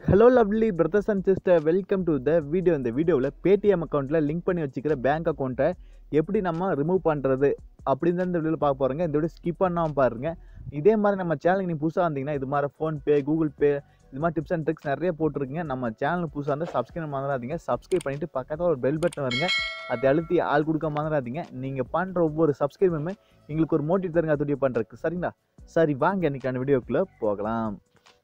hello lovely brothers and sister welcome to the video இந்த வீடியோவில் Paytm அக்கௌண்ட்டில் link பண்ணி வச்சுக்கிற பேங்க் அக்கௌண்ட்டை எப்படி நம்ம ரிமூவ் பண்ணுறது அப்படின்னு தான் இந்த வீடியோவில் பார்க்க போகிறோங்க இந்த வீடியோ ஸ்கிப் பண்ணாமல் பாருங்க இதே மாதிரி நம்ம சேனலுக்கு நீங்கள் புதுசாக வந்தீங்கன்னா இது மாதிரி ஃபோன்பே கூகுள் பே இது மாதிரி டிப்ஸ் அண்ட் ட்ரிக்ஸ் நிறைய போட்டிருக்கீங்க நம்ம சேனல் புதுசாக இருந்தால் சப்ஸ்கிரைப் மறந்துடாதீங்க சப்ஸ்கிரைப் பண்ணிவிட்டு பக்கத்தில் ஒரு பெல் பட்டன் வருங்க அதை அழுத்தி ஆள் கொடுக்க மறந்துடாதீங்க நீங்கள் பண்ணுற ஒவ்வொரு சப்ஸ்கிரைபுமே எங்களுக்கு ஒரு மோட்டிவ் தருங்க அது வீடியோ பண்ணுறதுக்கு சரிங்களா சரி வாங்க இன்னைக்கான வீடியோக்குள்ளே போகலாம்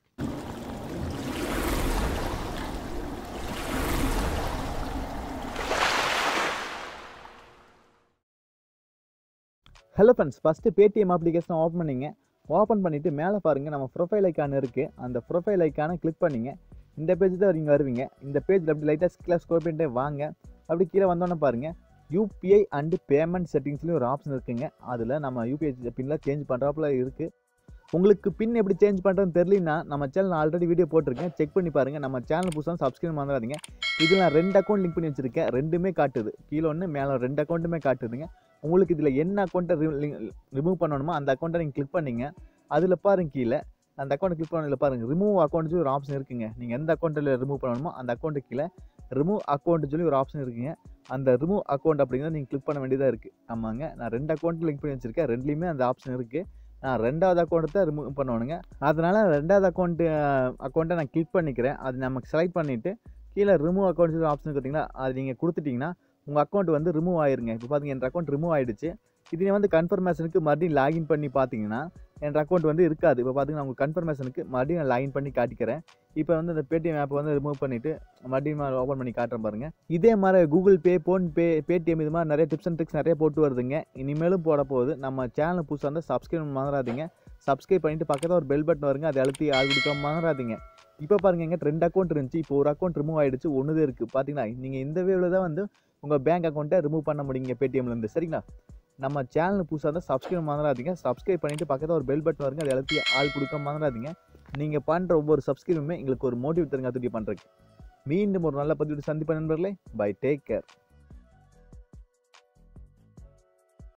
hello friends first Paytm application open பண்ணிங்க ஓப்பன் பண்ணிவிட்டு மேலே பாருங்கள் நம்ம ப்ரொஃபைல் ஐக்கான் இருக்குது அந்த ப்ரொஃபைல் ஐக்கானை கிளிக் பண்ணிங்க இந்த பேஜ் தான் நீங்கள் வருவீங்க இந்த பேஜில் அப்படி லைட்டாக ஸ்கில் ஸ்கோர் பண்ணிட்டே வாங்க அப்படி கீழே வந்தோன்னே பாருங்கள் யூபிஐ அண்டு பேமெண்ட் செட்டிங்ஸ்லேயும் ஒரு ஆப்ஷன் இருக்குங்க அதில் நம்ம யூபிஐ பின்னில் சேஞ்ச் பண்ணுறாப்புல இருக்குது உங்களுக்கு பின் எப்படி சேஞ்ச் பண்ணுறதுன்னு தெரியலனா நம்ம சேனல் ஆல்ரெடி வீடியோ போட்டிருக்கேன் செக் பண்ணி பாருங்கள் நம்ம சேனல் புதுசாக சப்ஸ்கிரைப் மறந்துடாதீங்க இதில் நான் ரெண்டு அக்கௌண்ட் லிங்க் பண்ணி வச்சுருக்கேன் ரெண்டுமே காட்டுது கீழே ஒன்று மேலே ரெண்டு அக்கௌண்ட்டுமே காட்டுதுங்க உங்களுக்கு இதில் என்ன அக்கௌண்ட்டை ரிமூவ் பண்ணணுமோ அந்த அக்கௌண்ட்டை நீங்கள் கிளிக் பண்ணீங்க அதில் பாருங்க கீழே அந்த அக்கௌண்ட் கிளிக் பண்ணதில் பாருங்கள் ரிமூவ் அக்கௌண்ட் சொல்லி ஒரு ஆப்ஷன் இருக்குங்க நீங்கள் எந்த அக்கௌண்ட்டில் ரிமூவ் பண்ணணுமோ அந்த அக்கௌண்ட்டு கீழே ரிமூவ் அக்கௌண்ட் சொல்லி ஒரு ஆப்ஷன் இருக்குங்க அந்த ரிமூவ் அக்கௌண்ட் அப்படிங்கிறத நீங்கள் கிளிக் பண்ண வேண்டியதாக இருக்குது ஆமாங்க நான் ரெண்டு அக்கௌண்ட் லிங்க் பண்ணி வச்சுருக்கேன் ரெண்டுலேயுமே அந்த ஆப்ஷன் இருக்குது நான் ரெண்டாவது அக்கௌண்ட்டை தான் ரிமூவ் பண்ணணுங்க அதனால் ரெண்டாவது அக்கௌண்ட்டு அக்கௌண்ட்டை நான் கிளிக் பண்ணிக்கிறேன் அது நமக்கு செலக்ட் பண்ணிவிட்டு கீழே ரிமூவ் அக்கௌண்ட் சொல்லி ஆப்ஷன் பார்த்தீங்கன்னா அது நீங்கள் கொடுத்துட்டிங்கன்னா உங்கள் அக்கௌண்ட் வந்து ரிமூவ் ஆயிருங்க இப்போ பார்த்தீங்க என் அக்கௌண்ட் ரிமூவ் ஆயிடுச்சு இது வந்து கன்ஃபர்மேஷனுக்கு மறுபடியும் லாகின் பண்ணி பார்த்தீங்கன்னா என் அக்கௌண்ட் வந்து இருக்காது இப்போ பார்த்தீங்கன்னா உங்களுக்கு கன்ஃபர்மேஷனுக்கு மறுபடியும் நான் லாகின் பண்ணி காட்டிக்கிறேன் இப்போ வந்து இந்த பேடிஎம் ஆப்பை வந்து ரிமூவ் பண்ணிவிட்டு மறுபடியும் ஓப்பன் பண்ணி காட்டுறேன் பாருங்கள் இதே மாதிரி கூகுள் பே ஃபோன்பே பேடிஎம் இது மாதிரி நிறைய டிப்ஸ் அண்ட் ட்ரிக்ஸ் நிறைய போட்டு வருதுங்க இனிமேலும் போட போகுது நம்ம சேனல் புதுசாக இருந்தால் சப்ஸ்கிரைப் மறந்துடாதீங்க சப்ஸ்கிரைப் பண்ணிட்டு பக்கத்தில் ஒரு பெல் பட்டன் வருங்க அதை அழுத்தி ஆள் கொடுக்க மறந்துடாதீங்க இப்போ பாருங்க எங்க ரெண்டு அக்கௌண்ட் இருந்துச்சு இப்போ ஒரு அக்கௌண்ட் ரிமூவ் ஆயிடுச்சு ஒன்று தான் இருக்குது பார்த்தீங்கன்னா நீங்கள் இந்த வேவில் தான் வந்து உங்கள் பேங்க் அக்கௌண்ட்டை ரிமூவ் பண்ண முடியுங்க பேடிஎம்லேருந்து சரிங்களா நம்ம சேனல் புதுசாக இருந்தால் சப்ஸ்கிரைப் மறந்துடாதீங்க சப்ஸ்கிரைப் பண்ணிவிட்டு பக்கத்தில் ஒரு பெல் பட்டன் வருங்க அதை அழுத்தி ஆள் கொடுக்க மறந்துடாதீங்க நீங்கள் பண்ணுற ஒவ்வொரு சப்ஸ்கிரைபுமே எங்களுக்கு ஒரு மோட்டிவ் தருங்க அதுக்கு பண்ணுறதுக்கு மீண்டும் ஒரு நல்ல பதிவு சந்திப்பேன் நண்பர்களே பை டேக் கேர்